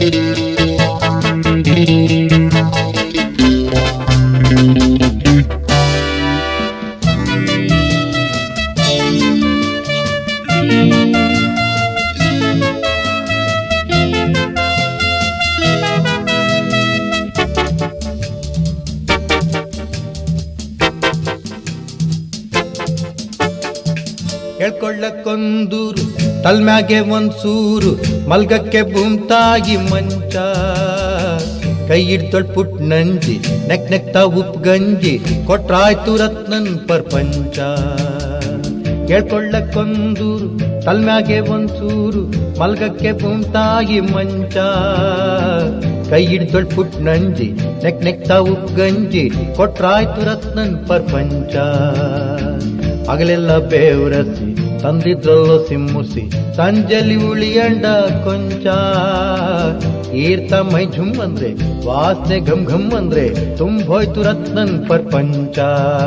ಹೇಳ್ಕೊಳ್ಳಕ್ಕೊಂದೂರು ತಲ್ಮ್ಯಾಗೆ ಒಂದ್ ಸೂರು ಮಲ್ಗಕ್ಕೆ ಬುಂತಾಗಿ ಮಂಚ ಕೈ ಹಿಡ್ದೊಳ್ ಪುಟ್ ನಂಜಿ ನೆಕ್ ನೆಕ್ತಾ ಉಪ್ ಗಂಜಿ ಕೊಟ್ರಾಯ್ತು ರತ್ನನ್ ಪ್ರಪಂಚ ಕೇಳ್ಕೊಳ್ಳಕ್ಕೊಂದೂರು ತಲ್ಮ್ಯಾಗೆ ಒಂದ್ ಸೂರು ಮಲ್ಗಕ್ಕೆ ಬುಂತಾಗಿ ಮಂಚ ಕೈ ಹಿಡ್ದೊಳ್ ಪುಟ್ ನಂಜಿ ನೆಕ್ ನೆಕ್ತಾ ಉಪ್ ಗಂಜಿ ಕೊಟ್ರಾಯ್ತು ರತ್ನನ್ ಪ್ರಪಂಚ ಹಗಲೆಲ್ಲ ಬೇವ್ರಸಿ ತಂದಿದ್ರಲ್ಲೋ ಸಿಮ್ಮುಸಿ ಸಂಜಲಿ ಉಳಿಯಂಡ ಕೊಂಚ ಈರ್ತ ಮೈ ಝುಮ್ ಅಂದ್ರೆ ವಾಸನೆ ಘಮ್ ಘಮ್ ಅಂದ್ರೆ ತುಂಬೋಯ್ತು ರತ್ನನ್ ಪ್ರಪಂಚ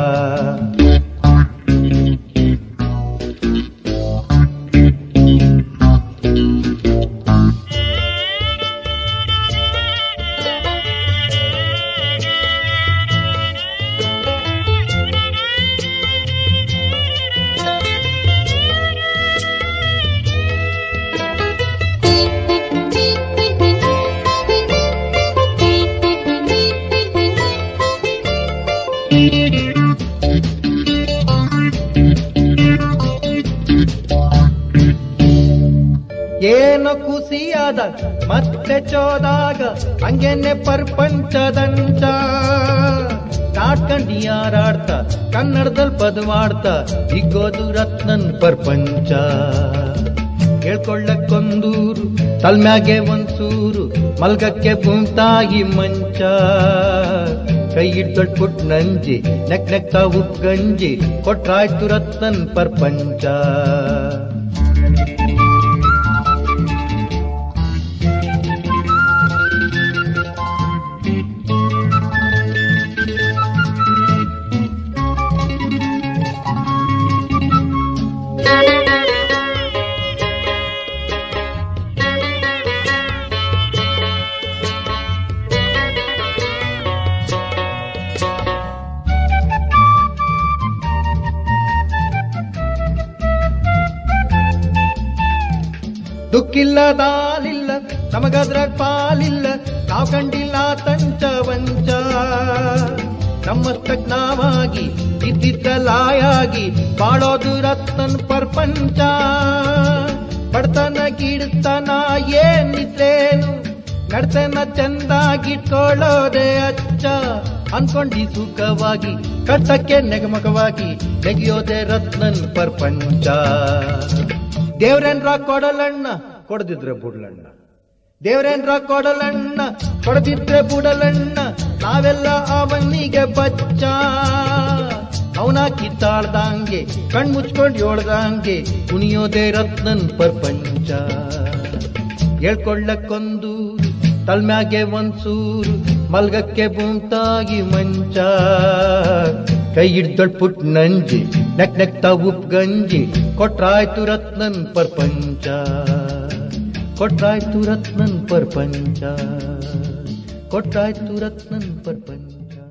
ಏನೋ ಖುಷಿಯಾದ ಮತ್ತೆ ಚೋದಾಗ ಹಂಗೆನೆ ಪ್ರಪಂಚದಂಚ ನಾಟ್ಕಂಡು ಯಾರಾಡ್ತ ಕನ್ನಡದಲ್ಲಿ ಪದವಾಡ್ತ ಇಗೋದು ರತ್ನನ್ ಪ್ರಪಂಚ ಕೇಳ್ಕೊಳ್ಳಕ್ಕೊಂದೂರು ತಲ್ಮ್ಯಾಗೆ ಒಂದ್ ಸೂರು ಮಲ್ಗಕ್ಕೆ ಬುಂತಾಗಿ ಮಂಚ ಕೈ ಹಿಡ್ದೊಳ್ ಪುಟ್ ನಂಜಿ ನೆಕ್ ನೆಕ್ತಾ ಉಪ್ ಗಂಜಿ ಕೊಟ್ರಾಯ್ತು ರತ್ನನ್ ಪ್ರಪಂಚ ದುಕ್ಕಿಲ್ಲ ದಾಲಿಲ್ಲ ನಮಗದ್ರಾಗ ಪಾಲಿಲ್ಲ ನಾವ್ ಕಂಡಿಲ್ಲ ತಂಚ ವಂಚ ನಮ್ಮಷ್ಟಕ್ ನಾವಾಗಿ ಇದ್ದಿದ್ದ ಲಾಯಾಗಿ ಬಾಳೋದು ರತ್ನನ್ ಪ್ರಪಂಚ ಬಡತನ ಗಿಡತನ ಏನಿದ್ರೇನು ನಡ್ತನ ಚಂದಾಗಿಟ್ಕೊಳ್ಳೋದೇ ಅಚ್ಚ ಅನ್ಕೊಂಡಿ ಸುಖವಾಗಿ ಕಟ್ಟಕ್ಕೆ ನೆಗಮಗವಾಗಿ ನೆಗೆಯೋದೇ ರತ್ನನ್ ಪ್ರಪಂಚ ದೇವ್ರೇನ್ರ ಕೊಡಲಣ್ಣ ಕೊಡದಿದ್ರೆ ಬುಡ್ಲಣ್ಣ ದೇವ್ರೇನ್ರ ಕೊಡಲಣ್ಣ ಕೊಡದಿದ್ರೆ ಬುಡಲಣ್ಣ ನಾವೆಲ್ಲ ಅವನಿಗೆ ಬಚ್ಚ ಅವನ ಕಿತ್ತಾಡ್ದಂಗೆ ಕಣ್ ಮುಚ್ಕೊಂಡ್ ಯೋಳ್ದಂಗೆ ಕುಣಿಯೋದೇ ರತ್ನನ್ ಪ್ರಪಂಚ ಹೇಳ್ಕೊಳ್ಳಕ್ಕೊಂದು ತಲ್ಮ್ಯಾಗೆ ಒಂದ್ ಸೂರು ಮಲ್ಗಕ್ಕೆ ಬುಂತಾಗಿ ಮಂಚ ಕೈ ಹಿಡ್ದೊಳ್ ಪುಟ್ ನಂಜಿ ನೆಕ್ ನೆಕ್ತಾ ಉಪ್ ಗಂಜಿ ಕೊಟ್ರಾಯ್ತು ರತ್ನನ್ ಪ್ರಪಂಚ ಕೊಟ್ರಾಯ್ತು ರತ್ನನ್ ಪ್ರಪಂಚ ಕೊಟ್ರಾಯ್ತು ರತ್ನನ್ ಪ್ರಪಂಚ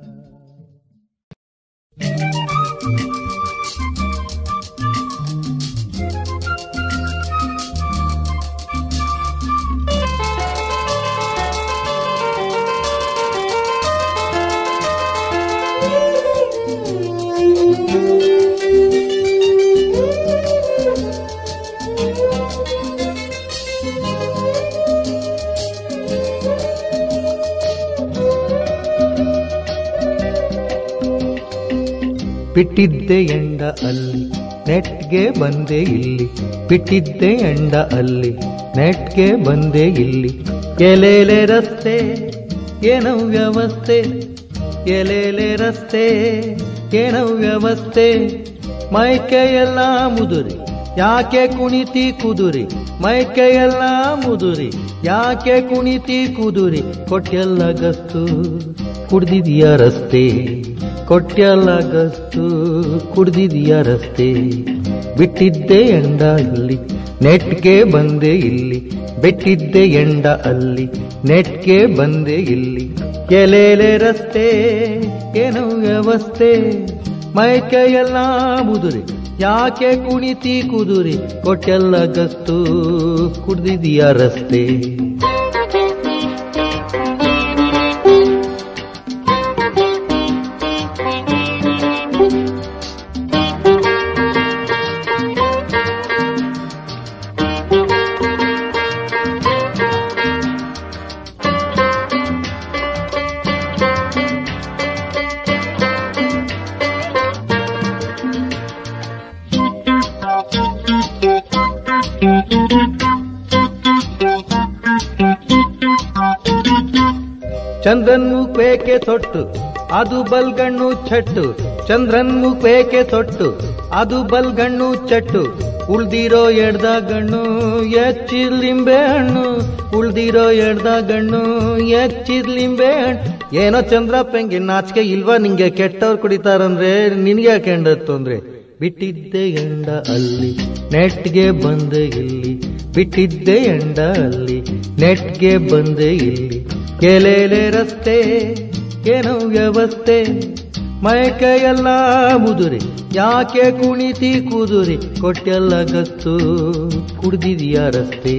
ಬಿಟ್ಟಿದ್ದೆ ಎಂಡ ಅಲ್ಲಿ ನೆಟ್ಗೆ ಬಂದೆ ಇಲ್ಲಿ ಬಿಟ್ಟಿದ್ದೆ ಎಂಡ ಅಲ್ಲಿ ನೆಟ್ಗೆ ಬಂದೆ ಇಲ್ಲಿ ಎಲೆಲೆ ರಸ್ತೆ ಏನೋ ವ್ಯವಸ್ಥೆ ಎಲೆಲೆ ರಸ್ತೆ ಏನೋ ವ್ಯವಸ್ಥೆ ಮೈಕೆಯೆಲ್ಲ ಮುದುರಿ ಯಾಕೆ ಕುಣಿತಿ ಕುದುರಿ ಮೈಕೆಯೆಲ್ಲ ಮುದುರಿ ಯಾಕೆ ಕುಣಿತಿ ಕುದುರಿ ಕೊಟ್ಟೆಲ್ಲ ಗಸ್ತು ಕುಡ್ದಿದೀಯ ರಸ್ತೆ ಕೊಟ್ಟೆಲ್ಲ ಗಸ್ತು ಕುಡ್ದಿದೀಯ ರಸ್ತೆ ಬಿಟ್ಟಿದ್ದೆ ಎಂಡ ಇಲ್ಲಿ ನೆಟ್ಗೆ ಬಂದೆ ಇಲ್ಲಿ ಬಿಟ್ಟಿದ್ದೆ ಎಂಡ ಅಲ್ಲಿ ನೆಟ್ಗೆ ಬಂದೆ ಇಲ್ಲಿ ಎಲೆಲೆ ರಸ್ತೆ ಏನೋ ವ್ಯವಸ್ಥೆ ಮೈಕೈಯೆಲ್ಲ ಮುದುರಿ ಯಾಕೆ ಕುಣಿತಿ ಕುದುರಿ ಕೊಟ್ಟೆಲ್ಲ ಗಸ್ತು ಕುಡ್ದಿದೀಯ ರಸ್ತೆ ಚಂದ್ರನ್ ಮುಖೇಕೆ ತೊಟ್ಟು ಅದು ಬಲ್ಗಣ್ಣು ಚಟ್ಟು ಚಂದ್ರನ್ ಮುಖೇಕೆ ತೊಟ್ಟು ಅದು ಬಲ್ಗಣ್ಣು ಚಟ್ಟು ಉಳ್ದಿರೋ ಎಡ್ದ ಗಣ್ಣು ಎಚ್ಚಿದ್ ಲಿಂಬೆ ಹಣ್ಣು ಉಳ್ದಿರೋ ಎಡ್ದ ಗಣ್ಣು ಎಚ್ಚಿದ್ ಲಿಂಬೆ ಹಣ್ಣು ಏನೋ ಚಂದ್ರಪ್ಪಂಗೆ ನಾಚಿಕೆ ಇಲ್ವಾ ನಿಂಗೆ ಕೆಟ್ಟವ್ರು ಕುಡಿತಾರಂದ್ರೆ ನಿನ್ಗೆ ಕೆಂಡ ತೊಂದ್ರೆ ಬಿಟ್ಟಿದ್ದೆ ಎಂಡ ಅಲ್ಲಿ ನೆಟ್ಗೆ ಬಂದೆ ಇಲ್ಲಿ ಬಿಟ್ಟಿದ್ದೆ ಎಂಡ ಅಲ್ಲಿ ನೆಟ್ಗೆ ಬಂದೆ ಇಲ್ಲಿ ಎಲೆಲೆ ರಸ್ತೆ ಏನೋ ವ್ಯವಸ್ಥೆ ಮೈಕೈಯೆಲ್ಲ ಮುದುರಿ ಯಾಕೆ ಕುಣಿತಿ ಕುದುರಿ ಕೊಟ್ಟೆಲ್ಲ ಗಸ್ತು ಕುಡ್ದಿದೀಯ ರಸ್ತೆ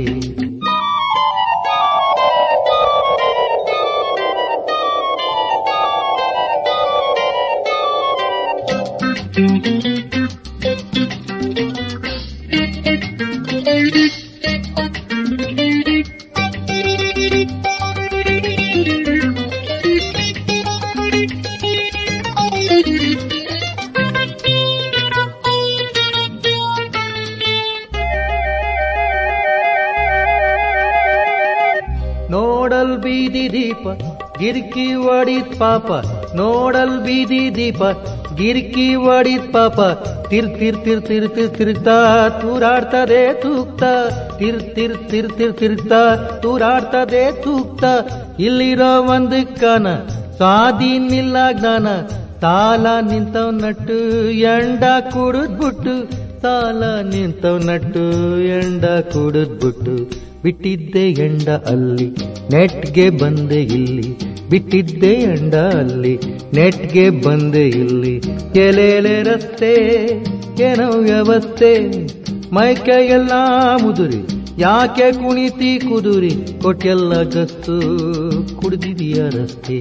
ನೋಡಲ್ ಬೀದಿ ದೀಪ ಗಿರ್ಕಿ ಒಡಿತ್ ಪಾಪ ನೋಡಲ್ ಬೀದಿ ದೀಪ ಗಿರ್ಕಿ ಒಡಿತ್ ಪಾಪ ತಿರ್ ತಿರ್ ತಿರ್ ತಿರ್ ತಿರ್ ತಿರ್ತಾ ತೂರಾಡ್ತದೆ ತೂಕ್ತ ತಿರ್ ತಿರ್ ತಿರ್ ತಿರ್ ತಿರ್ತಾ ತೂರಾಡ್ತದೆ ತೂಕ್ತ ಇಲ್ಲಿರೋ ಒಂದು ಕಾನ ಸ್ವಾಧೀನಿಲ್ಲ ಜ್ಞಾನ ಸಾಲ ನಿಂತವ್ ನಟ್ಟು ಎಂಡ ಕುಡಿದ್ಬಿಟ್ಟು ಸಾಲ ನಿಂತವ್ ನಟ್ಟು ಎಂಡ ಕುಡಿದ್ಬಿಟ್ಟು ಬಿಟ್ಟಿದ್ದೆ ಎಂಡ ಅಲ್ಲಿ ನೆಟ್ಗೆ ಬಂದೆ ಇಲ್ಲಿ ಬಿಟ್ಟಿದ್ದೆ ಎಂಡ ಅಲ್ಲಿ ನೆಟ್ಗೆ ಬಂದೆ ಇಲ್ಲಿ ಎಲೆಲೆ ರಸ್ತೆ ಏನೋ ವ್ಯವಸ್ಥೆ ಮೈಕೈಯೆಲ್ಲ ಮುದುರಿ ಯಾಕೆ ಕುಣಿತಿ ಕುದುರಿ ಕೊಟ್ಟೆಲ್ಲ ಗಸ್ತು ಕುಡ್ದಿದೀಯ ರಸ್ತೆ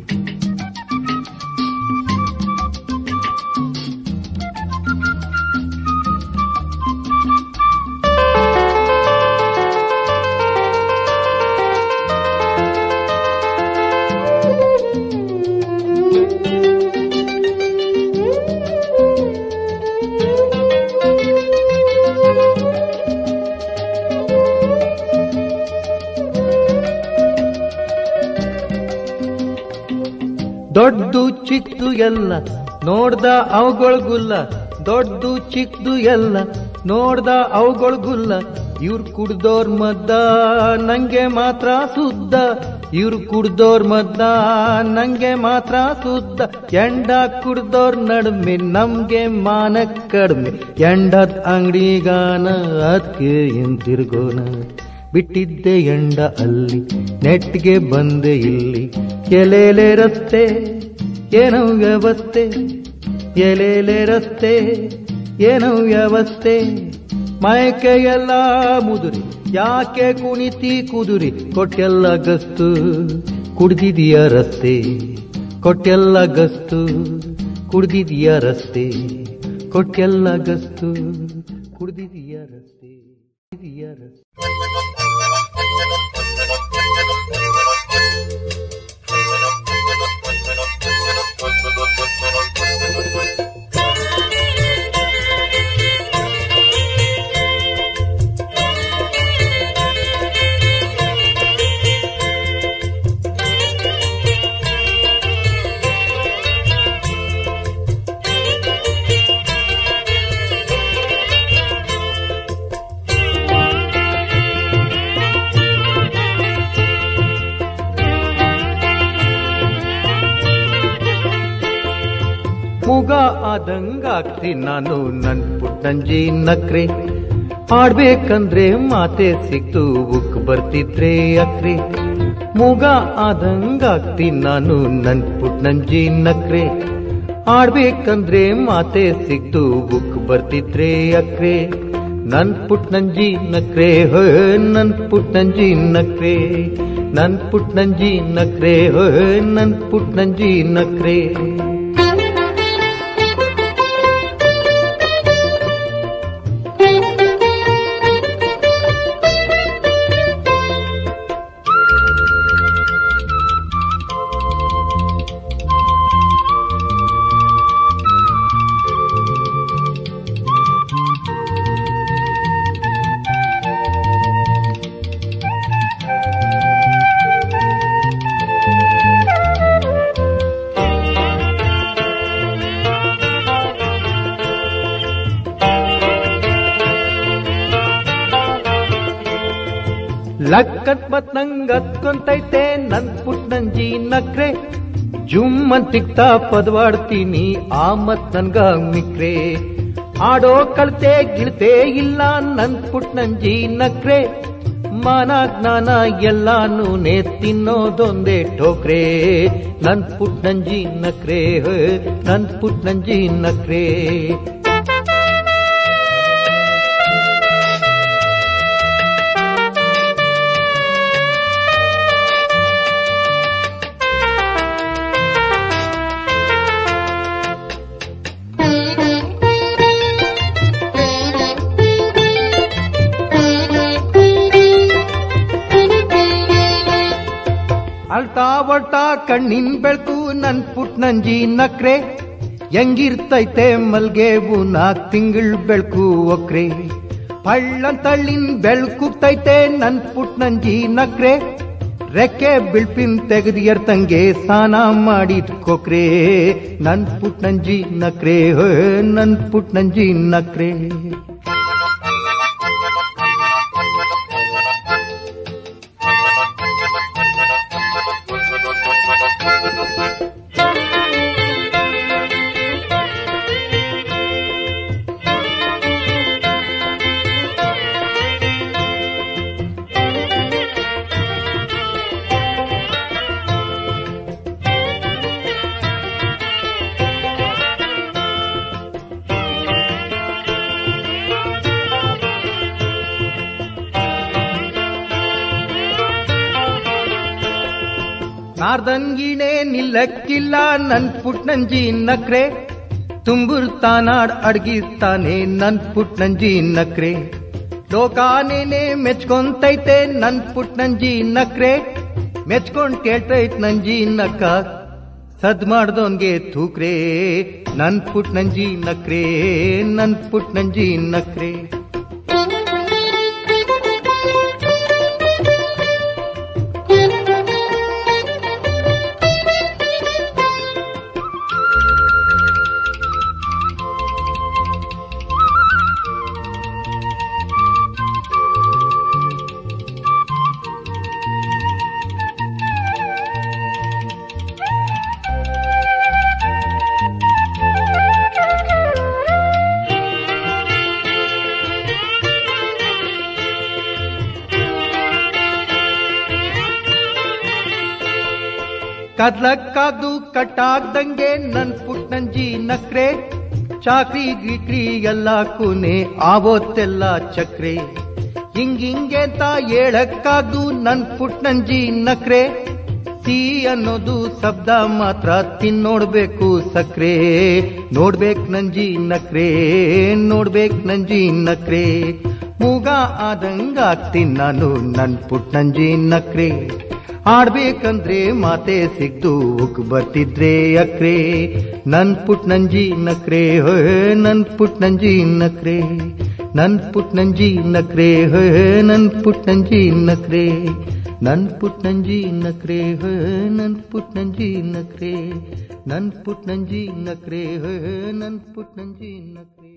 ದೊಡ್ಡದು ಚಿಕ್ಕದು ಎಲ್ಲ ನೋಡ್ದ ಅವುಗೊಳ್ಗುಲ್ಲ ದೊಡ್ಡದು ಚಿಕ್ಕದು ಎಲ್ಲ ನೋಡ್ದ ಅವುಗೊಳ್ಗುಲ್ಲ ಇವ್ರು ಕುಡ್ದೋರ್ ಮದ್ದ ನಂಗೆ ಮಾತ್ರ ಸುದ್ದ ಇವ್ರು ಕುಡ್ದೋರ್ ಮದ್ದ ನಂಗೆ ಮಾತ್ರ ಸುದ್ದ ಎಂಡ ಕುಡ್ದೋರ್ ನಡುಮೆ ನಮ್ಗೆ ಮಾನ ಕಡಿಮೆ ಎಂಡದ್ ಅಂಗಡಿಗಾನ ಅದಕ್ಕೆ ಹಿಂತಿರ್ಗೋನ ಬಿಟ್ಟಿದ್ದೆ ಎಂಡ ಅಲ್ಲಿ ನೆಟ್ಗೆ ಬಂದೆ ಇಲ್ಲಿ ಎಲೆಲೆ ರಸ್ತೆ ಏನೋ ವ್ಯವಸ್ಥೆ ಎಲೆಲೆ ರಸ್ತೆ ಏನೋ ವ್ಯವಸ್ಥೆ ಮೈಕೈಯೆಲ್ಲ ಮುದುರಿ ಯಾಕೆ ಕುಣಿತಿ ಕುದುರಿ ಕೊಟ್ಟೆಲ್ಲ ಗಸ್ತು ಕುಡ್ದಿದೀಯ ರಸ್ತೆ ಕೊಟ್ಟೆಲ್ಲ ಗಸ್ತು ಕುಡ್ದಿದೀಯ ರಸ್ತೆ ಕೊಟ್ಟೆಲ್ಲ ಗಸ್ತು ಕುಡ್ದಿದೀಯ ರಸ್ತೆ ಕುಡ್ದಿದೀಯ ರಸ್ತೆ ಮುಗ ಆದಂಗಾಗ್ತಿ ನಾನು ನನ್ ಪುಟ್ಟಂಜಿ ನಕ್ರೆ ಆಡ್ಬೇಕಂದ್ರೆ ಮಾತೆ ಸಿಕ್ತು ಉಕ್ ಬರ್ತಿದ್ರೆ ಅಕ್ರೆ ಮೂಗ ಆದಂಗಾಗ್ತೀನಿ ನಾನು ನನ್ ಪುಟ್ ನಂಜಿ ನಕ್ರೆ ಆಡ್ಬೇಕಂದ್ರೆ ಮಾತೆ ಸಿಕ್ತು ಬುಕ್ ಬರ್ತಿದ್ರೆ ಅಕ್ರೆ ನನ್ ಪುಟ್ ನಂಜಿ ನಕ್ರೆ ಹೋ ನನ್ ಪುಟ್ ನಂಜಿ ನಕ್ರೆ ನನ್ ಪುಟ್ ನಂಜಿ ನಕ್ರೆ ಹೋ ನನ್ ಪುಟ್ ನಂಜಿ ನಕ್ರೆ ಲಕ್ಕತ್ ಮತ್ ನಂಗ್ ಹತ್ಕೊಂತೈತೆ ನನ್ ಪುಟ್ ನಂಜಿ ನಕ್ರೆ ಜುಮ್ ಅಂತಿಕ್ತಾ ಪದವಾಡ್ತೀನಿ ಆ ಮತ್ ನನ್ಗ ಮಿಕ್ರೆ ಆಡೋ ಕಳ್ತೆ ಗಿಳ್ತೆ ಇಲ್ಲ ನನ್ ಪುಟ್ ನಂಜಿ ನಕ್ರೆ ಮಾನ ಜ್ಞಾನ ಎಲ್ಲಾನು ನೇ ತಿನ್ನೋದೊಂದೇ ಟೋಕ್ರೆ ನನ್ ಪುಟ್ ನಂಜಿ ನಕ್ರೆ ಹೋ, ನನ್ ಪುಟ್ ನಂಜಿ ನಕ್ರೆ ಅಳ್ತಾ ಒಳ್ತಾ ಕಣ್ಣಿನ ಬೆಳಕು ನನ್ ಪುಟ್ ನಂಜಿ ನಕ್ರೆ ಹೆಂಗಿರ್ತೈತೆ ಮಲ್ಗೆವು ನಾಕ್ ತಿಂಗಳ್ ಬೆಳಕು ಒಕ್ರೆ ಪಳ್ಳಂತಳ್ಳಿನ ಬೆಳ್ಕುತ್ತೈತೆ ನನ್ ಪುಟ್ ನಂಜಿ ನಕ್ರೆ ರೆಕ್ಕೆ ಬಿಳ್ಪಿನ್ ತೆಗೆದು ಎರ್ತಂಗೆ ಸ್ನಾನ ಮಾಡಿಟ್ಕೋಕ್ರೆ ನನ್ ಪುಟ್ ನಂಜಿ ನಕ್ರೆ ಹೋ ನನ್ ಪುಟ್ ನಂಜಿ ನಕ್ರೆ ನಾರ್ದಂಗಿಣೆ ನಿಲ್ಲಕ್ಕಿಲ್ಲ ನನ್ ಪುಟ್ ನಂಜಿ ನಕ್ರೆ ತುಂಬುರ್ತಾನಾಡ್ ಅಡ್ಗಿಸ್ತಾನೆ ನನ್ ಪುಟ್ ನಂಜಿ ನಕ್ರೆ ಲೋಕಾನೇನೆ ಮೆಚ್ಕೊಂತೈತೆ ನನ್ ಪುಟ್ ನಂಜಿ ನಕ್ರೆ ಮೆಚ್ಕೊಂಡ್ ಕೇಳ್ತೈತ್ ನಂಜಿ ನಕ್ಕ ಸದ್ ಮಾಡ್ದೋನ್ಗೆ ತೂಕ್ರೆ ನನ್ ಪುಟ್ ನಂಜಿ ನಕ್ರೆ ನನ್ ಪುಟ್ ನಂಜಿ ನಕ್ರೆ ಕದ್ಲಕ್ಕಾಗ್ದು ಕಟ್ಟಾಗ್ದಂಗೆ ನನ್ ಪುಟ್ ನಂಜಿ ನಕ್ರೆ ಚಾಕ್ರಿ ಗೀಕ್ರಿ ಎಲ್ಲ ಕೂನೆ ಆವತ್ತೆಲ್ಲ ಚಕ್ರೆ ಹಿಂಗಿಂಗೆ ಅಂತ ಹೇಳಕ್ಕಾಗ್ದು ನನ್ ಪುಟ್ ನಂಜಿ ನಕ್ರೆ ಸಿ ಅನ್ನೋದು ಶಬ್ದ ಮಾತ್ರ ತಿನ್ನೋಡ್ಬೇಕು ಸಕ್ರೆ ನೋಡ್ಬೇಕ್ ನಂಜಿ ನಕ್ರೆ ನೋಡ್ಬೇಕ್ ನಂಜಿ ನಕ್ರೆ ಮೂಗ ಆದಂಗಾಗ್ತೀನಿ ನಾನು ನನ್ ಪುಟ್ ನಂಜಿ ನಕ್ರೆ ಆಡ್ಬೇಕಂದ್ರೆ ಮಾತೆ ಸಿಗ್ದು ಉಕ್ ಬರ್ತಿದ್ರೆ ಅಕ್ರೆ ನನ್ ಪುಟ್ ನಂಜಿ ನಕ್ರೆ ಹೋ ನನ್ ಪುಟ್ ನಂಜಿ ನಕ್ರೆ ನನ್ ಪುಟ್ ನಂಜಿ ನಕ್ರೆ ಹೋ ನನ್ ಪುಟ್ ನಂಜಿ ನಕ್ರೆ ನನ್ ಪುಟ್ ನಂಜಿ ನಕ್ರೆ ಹೋ ನನ್ ಪುಟ್ ನಂಜಿ ನಕ್ರೆ ನನ್ ಪುಟ್ ನಂಜಿ ನಕ್ರೆ ಹೋ ನನ್ ಪುಟ್ ನಂಜಿ ನಕ್ರೆ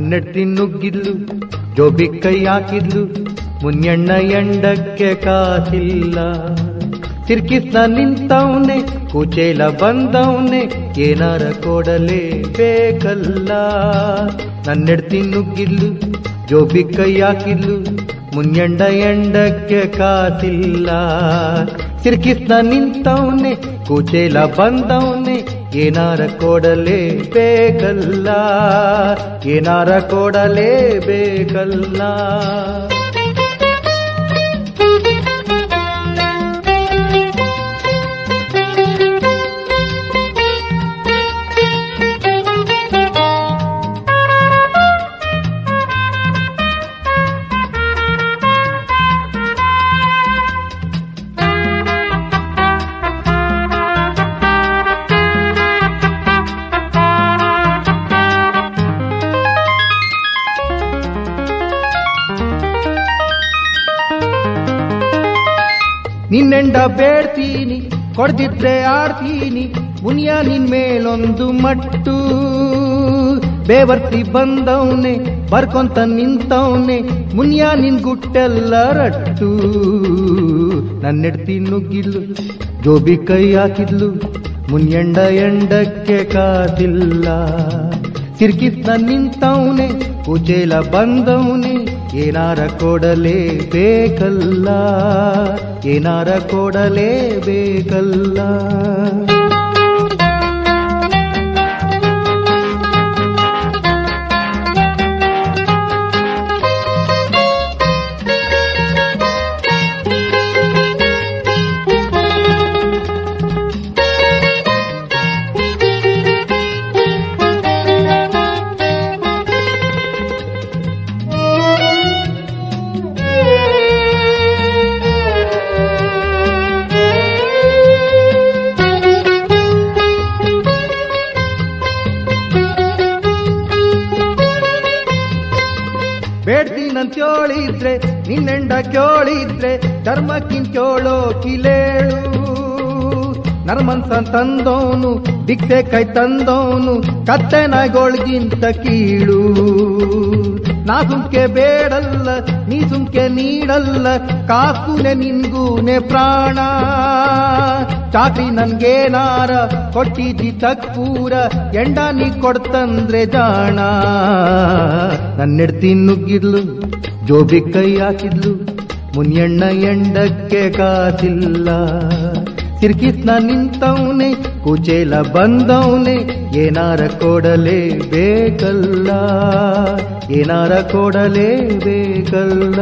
ನನ್ನೆಡ್ತಿ ನುಗ್ಗಿದ್ಲು ಜೋಬಿ ಕೈ ಹಾಕಿದ್ಲು ಮುನ್ಯಣ್ಣ ಎಂಡಕ್ಕೆ ಕಾಸಿಲ್ಲ ತಿರ್ಕಿಸ್ನ ನಿಂತವನೆ ಕುಚೇಲ ಬಂದವನೆ ಏನಾರ ಕೊಡಲೇ ಬೇಕಲ್ಲ ನನ್ನೆಡ್ತಿ ನುಗ್ಗಿದ್ಲು ಜೋಬಿ ಕೈ ಹಾಕಿದ್ಲು ಮುನ್ಯಂಡ ಎಂಡಕ್ಕೆ ಕಾಸಿಲ್ಲ ತಿರ್ಕಿಸ್ನ ನಿಂತವನೆ ಕುಚೇಲ ಬಂದವನೆ ಏನಾರ ಕೊಡಲೇ ಬೇಕಲ್ಲ ಏನಾರ ಕೊಡಲೇ ಬೇಕಲ್ಲ ನಿನ್ನೆಂಡ ಬೇಡ್ತೀನಿ ಕೊಡ್ದಿದ್ರೆ ಆಡ್ತೀನಿ ಮುನಿಯ ನಿನ್ ಮೇಲೊಂದು ಮಟ್ಟು ಬೇವರ್ಸಿ ಬಂದವನೆ ಬರ್ಕೊಂತ ನಿಂತವನೆ ಮುನಿಯ ನಿನ್ ಗುಟ್ಟೆಲ್ಲ ರಟ್ಟು ನನ್ನೆಡ್ತಿ ನುಗ್ಗಿದ್ಲು ಜೋಬಿ ಕೈ ಹಾಕಿದ್ಲು ಮುನ್ಯಂಡ ಎಂಡಕ್ಕೆ ಕಾದಿಲ್ಲ ಸಿರ್ಕಿಸ್ನ ನಿಂತವನೆ ಕುಚೇಲ ಬಂದವನೆ ಏನಾರ ಕೊಡಲೇ ಬೇಕಲ್ಲ ಏನಾರ ಕೊಡಲೇ ಬೇಕಲ್ಲ ಬೇಡ್ತೀನಂತ ಕೇಳಿದ್ರೆ ನಿನ್ನೆಂಡ ಕೇಳಿದ್ರೆ ಧರ್ಮಕ್ಕಿನ್ ಕೇಳೋ ಕಿಲೇಳು ನರ್ಮನ್ಸ ತಂದೋನು ಭಿಕ್ಷೆ ಕೈ ತಂದೋನು ಕತ್ತೆ ನಾಯ್ಗೊಳಗಿಂತ ಕೀಳು ನಾ ಸುಮ್ಕೆ ಬೇಡಲ್ಲ ನೀ ಸುಮ್ಕೆ ನೀಡಲ್ಲ ಕಾಸುನೆ ನಿನ್ಗೂನೆ ಪ್ರಾಣ ಚಾಕ್ರಿ ನನ್ಗೇನಾರ ಕೊಟ್ಟಿದ್ದಿ ತಕ್ಕೂರ ಎಂಡ ನೀ ಕೊಡ್ತಂದ್ರೆ ಜಾಣ ನನ್ನೆಡ್ತಿ ನುಗ್ಗಿದ್ಲು ಜೋಬಿ ಕೈ ಹಾಕಿದ್ಲು ಮುನಿಯಣ್ಣ ಎಂಡಕ್ಕೆ ಕಾಸಿಲ್ಲ ಸಿರ್ಕಿಸ್ನ ನಿಂತವನೆ ಕುಚೇಲ ಬಂದವನೆ ಏನಾರ ಕೊಡಲೇ ಬೇಕಲ್ಲ ಏನಾರ ಕೊಡಲೇ ಬೇಕಲ್ಲ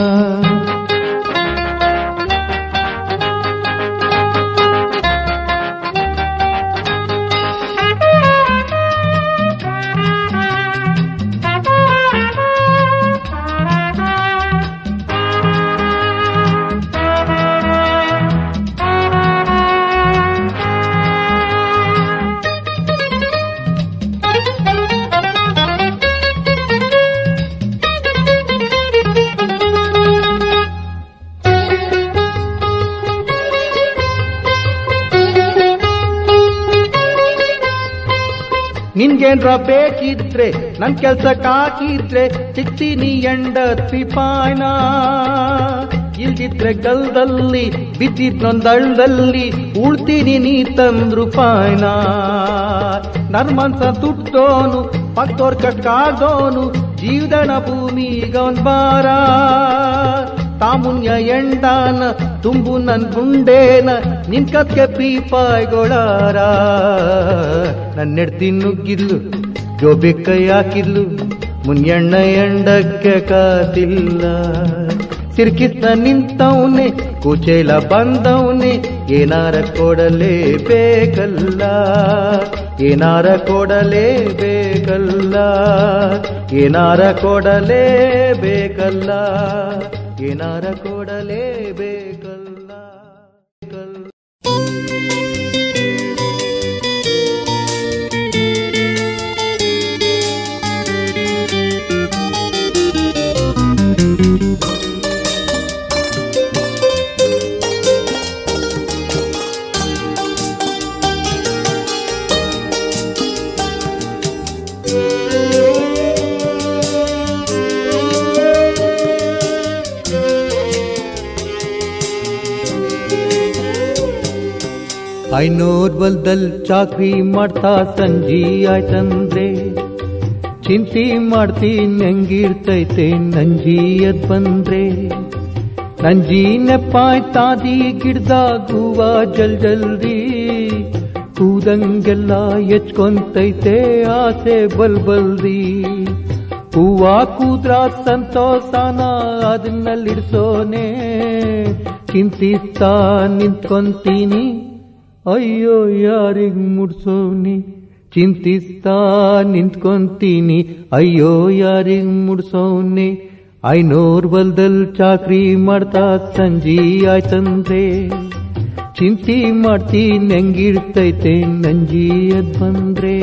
ನಿನ್ಗೇನ್ರ ಬೇಕಿದ್ರೆ ನನ್ ಕೆಲ್ಸಕ್ ಹಾಕಿದ್ರೆ ಸಿಗ್ತೀನಿ ಎಂಡ ತ್ರಿಪಾಯ್ನ ಇಲ್ದಿದ್ರೆ ಗಲ್ದಲ್ಲಿ ಬಿದ್ದಿದ್ನೊಂದಳ್ದಲ್ಲಿ ಉಳ್ತೀನಿ ನೀ ತಂದ್ರು ಪಾಯ್ನ ನರ್ಮನ್ಸ ದುಡ್ಡೋನು ಪಕ್ತೋರ್ ಕಟ್ಕಾದೋನು ಜೀವದಣ ಭೂಮಿಗೊಂದ್ ಬಾರ ತಾಮುನ್ಯ ಎಂಡಾನ ತುಂಬು ನನ್ ಗುಂಡೇನ ನಿನ್ ಕತ್ಕೆ ಪೀಪಾಯ್ಗೊಳಾರ ನನ್ನೆಡ್ತಿ ನುಗ್ಗಿದ್ಲು ಜೋಬಿ ಕೈ ಹಾಕಿದ್ಲು ಮುನ್ಯಣ್ಣ ಎಂಡಕ್ಕೆ ಕಾದಿಲ್ಲ ಸಿರ್ಕಿಸ್ನ ನಿಂತವನೆ ಕುಚೇಲ ಬಂದವನೆ ಏನಾರ ಕೊಡಲೇ ಬೇಕಲ್ಲ ಏನಾರ ಕೊಡಲೇ ಬೇಕಲ್ಲ ಏನಾರ ಕೊಡಲೇ ಬೇಕಲ್ಲ ಏನಾರ ಕೊಡಲೇ ಬೇಕಲ್ಲ ಬೇಕಲ್ಲ ಐನೂರ್ ಬಲ್ದಲ್ ಚಾಕ್ರಿ ಮಾಡ್ತಾ ಸಂಜಿ ಆಯ್ತಂದ್ರೆ ಚಿಂತಿ ಮಾಡ್ತೀನಿ ಹೆಂಗಿರ್ತೈತೆ ನಂಜಿ ಎದ್ ಬಂದ್ರೆ ನಂಜಿ ನೆಪ್ಪಾಯ್ತಾದಿ ಗಿಡ್ದಾಗುವ ಜಲ್ ಜಲ್ದಿ ಕೂದಂಗೆಲ್ಲ ಎಚ್ಕೊಂತೈತೆ ಆಸೆ ಬಲ್ ಬಲ್ದಿ ಹೂವ ಕೂದ್ರ ಸಂತೋಷನ ಅದನ್ನಲ್ಲಿಡ್ಸೋನೆ ಚಿಂತಿಸ್ತಾ ನಿಂತ್ಕೊಂತೀನಿ ಅಯ್ಯೋ ಯಾರಿಗ್ ಮುಡ್ಸೋನಿ ಚಿಂತಿಸ್ತಾ ನಿಂತ್ಕೊಂತೀನಿ ಅಯ್ಯೋ ಯಾರಿಗ್ ಮುಡ್ಸೋನೆ ಐನೂರ್ ಬಲ್ದಲ್ ಚಾಕ್ರಿ ಮಾಡ್ತಾ ಸಂಜಿ ಆಯ್ತಂದ್ರೆ ಚಿಂತಿ ಮಾಡ್ತೀನಿ ಹೆಂಗಿರ್ತೈತೆ ನಂಜಿ ಅದ್ ಬಂದ್ರೆ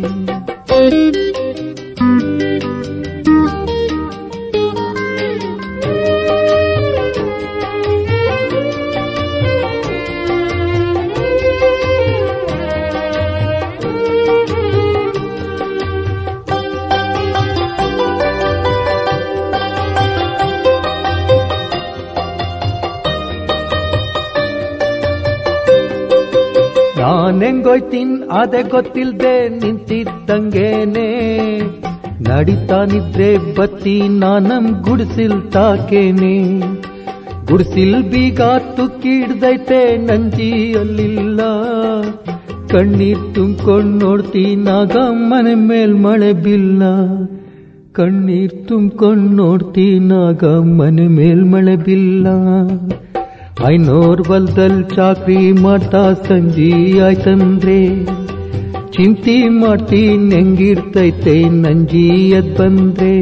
ನಾನ್ ಹೆಂಗೋಯ್ತೀನ್ ಅದೇ ಗೊತ್ತಿಲ್ದೆ ನಿಂತಿದ್ದಂಗೇನೆ ನಡಿತಾನಿದ್ರೆ ಬತ್ತಿ ನಾನಮ್ ಗುಡಿಸಿಲ್ ತಾಕೇನೆ ಗುಡಿಸಿಲ್ ಬೀಗ ತುಕ್ಕಿಡ್ದೈತೆ ನಂಜಿ ಅಲ್ಲಿಲ್ಲ ಕಣ್ಣೀರ್ ತುಂಬ್ಕೊಂಡ್ ನೋಡ್ತೀನಾಗ ಮನೆ ಮೇಲ್ ಮಳೆ ಬಿಲ್ಲ ಕಣ್ಣೀರ್ ತುಂಬ್ಕೊಂಡ್ ನೋಡ್ತೀನಾಗ ಮನೆ ಮೇಲ್ ಮಳೆ ಬಿಲ್ಲ ಐನೂರ್ ಬಲ್ದಲ್ ಚಾಕ್ರಿ ಮಾಡ್ತಾ ಸಂಜಿ ಆಯ್ತಂದ್ರೆ ಚಿಂತಿ ಮಾಡ್ತೀನಿ ಹೆಂಗಿರ್ತೈತೆ ನಂಜಿ ಎದ್ ಬಂದ್ರೆ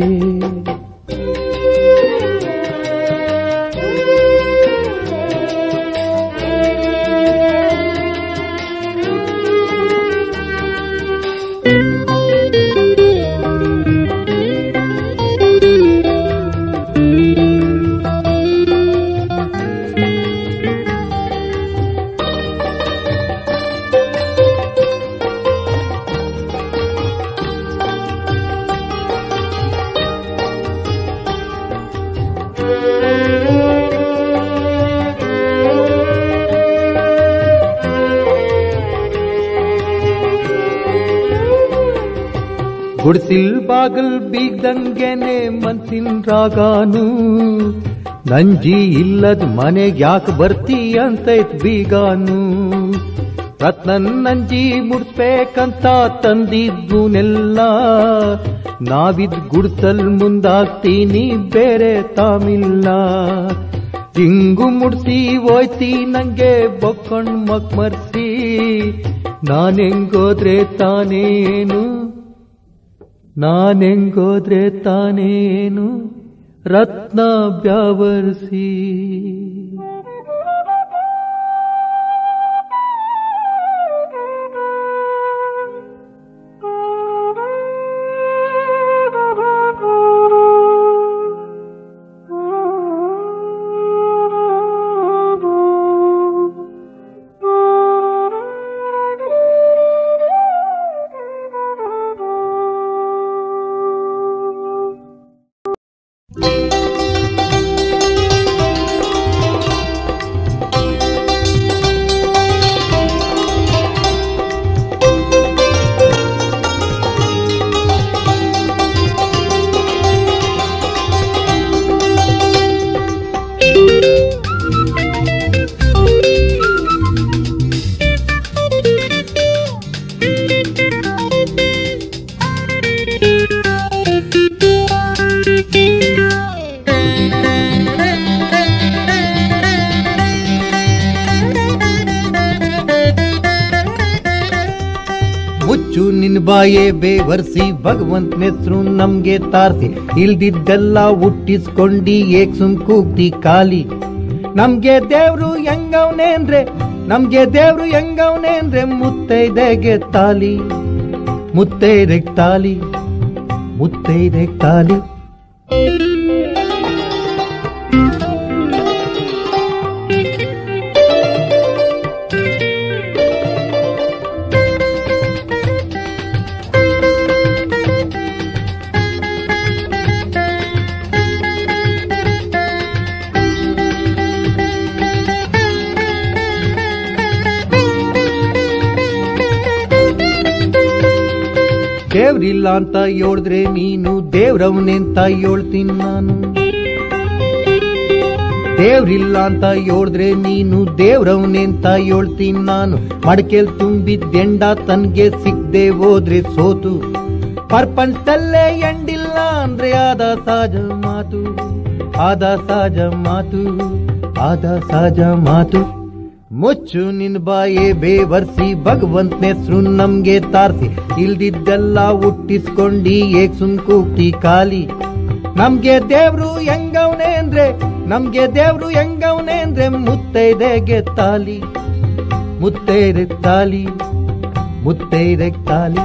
ಗುಡ್ಸಿಲ್ ಬಾಗಲ್ ಬೀಗ್ದಂಗೆನೆ ಮನ್ಸಿನ್ ರಾಗಾನು ನಂಜಿ ಇಲ್ಲದ್ ಮನೆಗ್ ಯಾಕ್ ಬರ್ತಿ ಅಂತೈತ್ ಬೀಗಾನು ರತ್ನನ್ ನಂಜಿ ಮುಡ್ಸ್ಬೇಕಂತ ತಂದಿದ್ದುನೆಲ್ಲ ನಾವಿದ್ ಗುಡ್ಸಲ್ ಮುಂದಾಗ್ತೀನಿ ಬೇರೆ ತಾಮಿಲ್ಲ ಹಿಂಗು ಮುಡ್ಸಿ ಹೋಯ್ತಿ ನಂಗೆ ಬೊಕ್ಕೊಂಡ್ ಮಕ್ಮರ್ಸಿ ನಾನೆಂಗೋದ್ರೆ ತಾನೇನು ನಾನೆಂಗೋದ್ರೆ ತಾನೇನು ರತ್ನ ಬ್ಯಾವರ್ಸಿ ಮುಚ್ಚು ನಿನ್ ಬಾಯೇ ಬೇವರ್ಸಿ ಭಗವಂತನ ಹೆಸರು ನಮ್ಗೆ ತಾರ್ಸಿ ಇಲ್ದಿದ್ದೆಲ್ಲ ಹುಟ್ಟಿಸ್ಕೊಂಡಿ ಏಕ್ ಸುಮ್ ಕೂಗ್ತಿ ಖಾಲಿ ನಮ್ಗೆ ದೇವ್ರು ಹೆಂಗವ್ನೆ ಅಂದ್ರೆ ನಮ್ಗೆ ದೇವ್ರು ಹೆಂಗವ್ನೆ ಅಂದ್ರೆ ಮುತ್ತೈದೆಗೆ ತಾಲಿ ಮುತ್ತೈದೆಗ್ ತಾಲಿ ಮುತ್ತೈದೆಗ್ ತಾಲಿ ದೇವ್ರಿಲ್ಲ ಅಂತ ಹೇಳಿದ್ರೆ ನೀನು ದೇವ್ರವನೇ ಅಂತ ಹೇಳ್ತೀನಿ ನಾನು ದೇವ್ರಿಲ್ಲ ಅಂತ ಹೇಳಿದ್ರೆ ನೀನು ದೇವ್ರವನೇ ಅಂತ ಹೇಳ್ತೀನಿ ನಾನು ಮಡಕೆಲ್ ತುಂಬಿದ್ದೆಂಡ ತನ್ಗೆ ಸಿಗ್ದೆ ಹೋದ್ರೆ ಸೋತು ಪರ್ಪಂಚಲ್ಲೇ ಎಂಡಿಲ್ಲ ಅಂದ್ರೆ ಆದ ಸಹಜ ಮಾತು ಆದ ಸಹಜ ಮಾತು ಆದ ಸಹಜ ಮಾತು ಮುಚ್ಚು ನಿನ್ ಬಾಯೇ ಬೇವರ್ಸಿ ಭಗವಂತನ ಹೆಸರು ನಮ್ಗೆ ತಾರ್ಸಿ ಇಲ್ದಿದ್ದೆಲ್ಲ ಹುಟ್ಟಿಸ್ಕೊಂಡಿ ಏಕ್ ಸುಮ್ ಕೂಗ್ತಿ ಖಾಲಿ ನಮ್ಗೆ ದೇವ್ರು ಹೆಂಗವನೆ ಅಂದ್ರೆ ನಮ್ಗೆ ದೇವ್ರು ಹೆಂಗವನೆ ಅಂದ್ರೆ ಮುತ್ತೈದೆಗೆ ತಾಲಿ ಮುತ್ತೈದೆ ತಾಲಿ ಮುತ್ತೈದೆ ತಾಲಿ